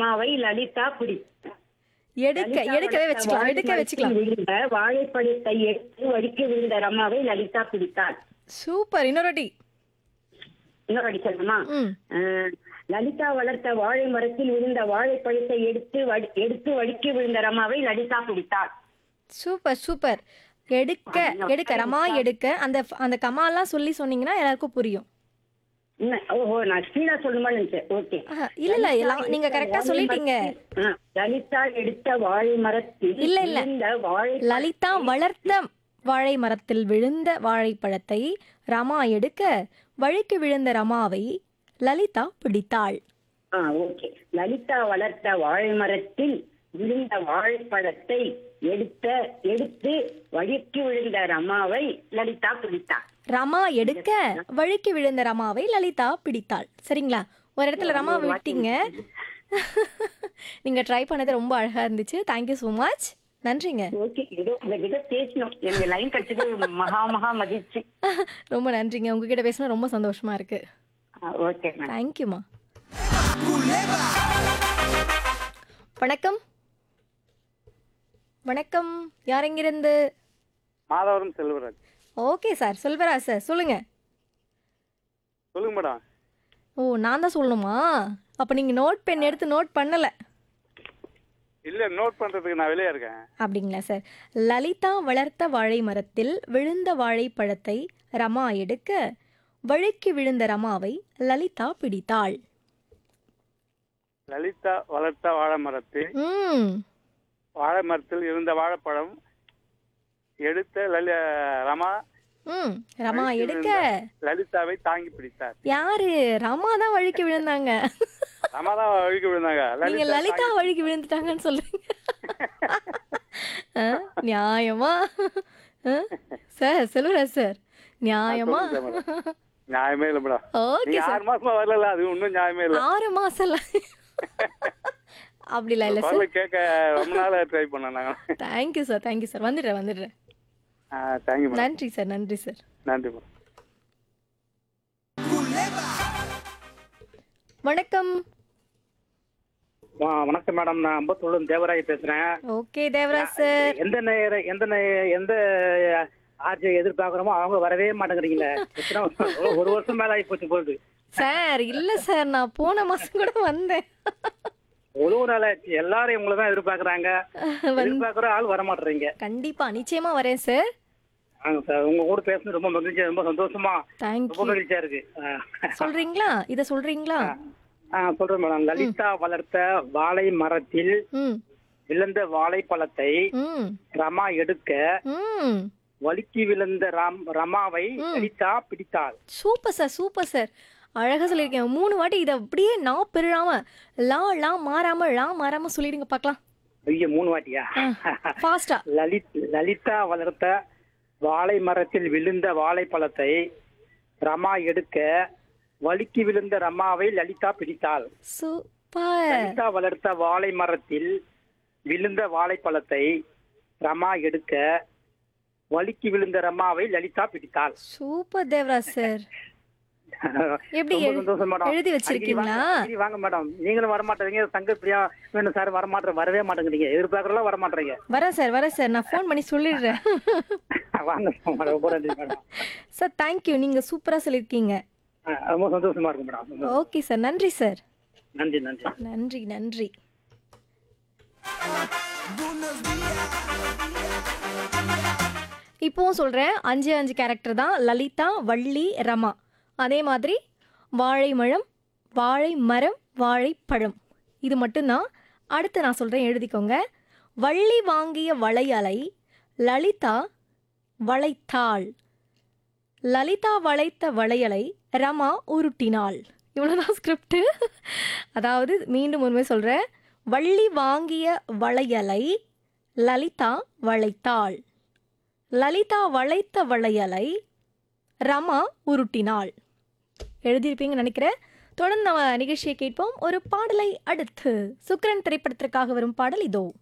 ரமாவை லலிதா பிடித்தாள் எடுக்க எடுக்கவே வச்சுக்கலாம் எடுக்க வச்சுக்கலாம் விழுந்த வாழைப்பழத்தை எடுத்து வடிக்க விழுந்த ரமாவை லலிதா பிடித்தாள் சூப்பர் இன்னொரு இன்னொரு அடி சொல்லணுமா ம் அஹ், லலிதா வளர்த்த வாழை மரத்தில் விழுந்த வாழைப்பழத்தை எடுத்து வடி- எடுத்து வடிக்க விழுந்த ரமாவை லலிதா பிடித்தாள் சூப்பர் சூப்பர் எடுக்க எடுக்க ரமா எடுக்க அந்த அந்த கமாலாம் சொல்லி சொன்னீங்கன்னா எல்லாருக்கும் புரியும் என்ன, ஓஹோ நான் ஸ்பீடா சொல்லணுமா நினைச்சேன் ஓகே ஆஹா, இல்ல இல்ல எல்லாம் நீங்க கரெக்டா சொல்லிட்டீங்க ஆ, லலிதா எடுத்த வாழை மரத்தில் இல்ல, இல்ல. விழுந்த வாழை லலிதா வளர்த்த வாழை மரத்தில் விழுந்த வாழைப்பழத்தை ரமா எடுக்க வழுக்கி விழுந்த ரமாவை லலிதா பிடித்தாள் ஆ ஓகே லலிதா வளர்த்த வாழை மரத்தில் விழுந்த வாழைப்பழத்தை எடுத்த எடுத்து வழுக்கி விழுந்த ரமாவை லலிதா பிடித்தாள் ரமா எடுக்க வழுக்கி விழுந்த ரமாவை லலிதா பிடித்தாள் சரிங்களா ஒரு இடத்துல ரமா விட்டீங்க நீங்க ட்ரை பண்ணது ரொம்ப அழகா இருந்துச்சு தேங்க்யூ ஸோ மச் நன்றிங்க ஓகே ஏதோ உங்ககிட்ட பேசணும் எனக்கு லைன் கிடைச்சது மகா மகா மகிழ்ச்சி ரொம்ப நன்றிங்க உங்ககிட்ட பேசினா ரொம்ப சந்தோஷமா இருக்கு ஓகே மேம் தேங்க்யூமா வணக்கம் வணக்கம் யார் எங்கிருந்து Madhavaram Selvaraj okay sir Selvaraj sir சொல்லுங்க சொல்லுங்க மேடம் ஓ நான் தான் சொல்லணுமா அப்போ நீங்கள் நோட் பென் எடுத்து நோட் பண்ணலை இல்ல நோட் பண்றதுக்கு நான் வெளியே இருக்கேன் அப்படிங்களா சார் லலிதா வளர்த்த வாழை மரத்தில் விழுந்த வாழைப்பழத்தை ரமா எடுக்க வழுக்கி விழுந்த ரமாவை லலிதா பிடித்தாள் லலிதா வளர்த்த வாழை மரத்தில் ம் வாழை மரத்தில் இருந்த வாழைப்பழம் எடுத்த லலி ரமா ம் ரமா எடுக்க லலிதாவை தாங்கி பிடித்தார் யாரு ரமா தான் வழுக்கி விழுந்தாங்க ரமா தான் அழுகி விழுந்தாங்க நீங்க லலிதா லலிதா வழுக்கி விழுந்துட்டாங்கன்னு சொல்றீங்க ஆ, நியாயமா ஆ? சார் செல்வராஜ் சார் நியாயமா சொல்லுங்க மேடம். நியாயமே இல்ல மேடம் ஓகே நீங்க சார் ஆறு மாசமா வரல அது ஒன்றும் நியாயமே இல்ல ஆறு மாசம் அப்படிலாம் இல்ல சார் குரலை கேட்க ரொம்ப நாளா ட்ரை பண்ணேன் நாங்க தேங்க்யூ சார் தேங்க்யூ சார் வந்துடுறேன் வந்துடுறேன் தேங்க்யூ மேடம் நன்றி சார் நன்றி சார் நன்றி மேடம் வணக்கம் வா- வணக்கம் மேடம் நான் அம்பத்தூர்ல தேவராய் பேசுறேன் ஓகே தேவராஜ் சார் எந்த நேர எந்த நே- எந்த ஆர்ஜி எதிர்பார்க்கறோமோ அவங்க வரவே மாட்டேங்கிறீங்களே எத்தனை வருஷம்? ஒரு வருஷம் மேல ஆகி போச்சு போகுது சார் இல்ல சார் நான் போன மாசம் கூட வந்தேன் ஒரு நாள் ஆச்சு எல்லாரும் உங்களை தான் எதிர்பார்க்கறாங்க எதிர்பார்க்கற ஆள் வர மாட்டேறீங்க கண்டிப்பா நிச்சயமா வரேன் சார் ஆங்க சார் உங்க கூட பேசுறது ரொம்ப மகிழ்ச்சியா ரொம்ப சந்தோஷமா ரொம்ப தேங்க்யூ மகிழ்ச்சியா இருக்கு ஆ. சொல்றீங்களா இத சொல்றீங்களா ஆ சொல்றேன் மேடம் லலிதா வளர்த்த வாழை மரத்தில் ம் விழுந்த வாழைப்பழத்தை ம் ரமா எடுக்க ம் வழுக்கி விழுந்த ராம் ரமாவை லலிதா பிடித்தாள் சூப்பர் சார் சூப்பர் சார் அழகா சொல்லியிருக்கேன் மூணு வாட்டி இதை அப்படியே நான் பெருடாம லா லா மாறாம லா மாறாம சொல்லிடுங்க பார்க்கலாம் ஐயோ மூணு வாட்டியா ஃபாஸ்டா லலித் லலிதா வளர்த்த வாழை மரத்தில் விழுந்த வாழைப்பழத்தை ரமா எடுக்க வழுக்கி விழுந்த ரமாவை லலிதா பிடித்தாள் சூப்பர் லலிதா வளர்த்த வாழை மரத்தில் விழுந்த வாழைப்பழத்தை ரமா எடுக்க வழுக்கி விழுந்த ரமாவை லலிதா பிடித்தாள் சூப்பர் தேவராஜ் சார் எப்படி ரொம்ப எழு- சந்தோஷம் மேடம் எழுதி வச்சிருக்கீங்களா? அடிக்கடி வாங்க, அடிக்கடி வாங்க மேடம் நீங்களும் வர மாட்டேறீங்க சங்க பிரியா வேணும் சார் வர மாட்டேற வரவே மாட்டேங்கிறீங்க எதிர்பார்க்கறலாம் வர மாட்டேறீங்க வரேன் சார் வரேன் சார் நான் ஃபோன் பண்ணி சொல்லிடுறேன் வாங்க மேடம் ரொம்ப நன்றி மேடம் சார் தேங்க்யூ நீங்க சூப்பரா சொல்லியிருக்கீங்க ஆ, ரொம்ப சந்தோஷமா இருக்கு மேடம் ஓகே சார் நன்றி சார் நன்றி நன்றி நன்றி நன்றி இப்போவும் சொல்கிறேன் அஞ்சு அஞ்சு கேரக்டர் தான் லலிதா வள்ளி ரமா அதே மாதிரி வாழைமழம் வாழை மரம் வாழைப்பழம் இது மட்டும்தான் அடுத்து நான் சொல்கிறேன் எழுதிக்கோங்க வள்ளி வாங்கிய வளையலை லலிதா வளைத்தாள் லலிதா வளைத்த வளையலை ரமா உருட்டினாள் இவ்வளோதான் ஸ்கிரிப்ட் அதாவது மீண்டும் உண்மை சொல்கிறேன் வள்ளி வாங்கிய வளையலை லலிதா வளைத்தாள் லலிதா வளைத்த வளையலை ரமா உருட்டினாள் எழுதியிருப்பீங்கன்னு நினைக்கிறேன் தொடர்ந்து நம்ம நிகழ்ச்சியை கேட்போம் ஒரு பாடலை அடுத்து சுக்கிரன் திரைப்படத்திற்காக வரும் பாடல் இதோ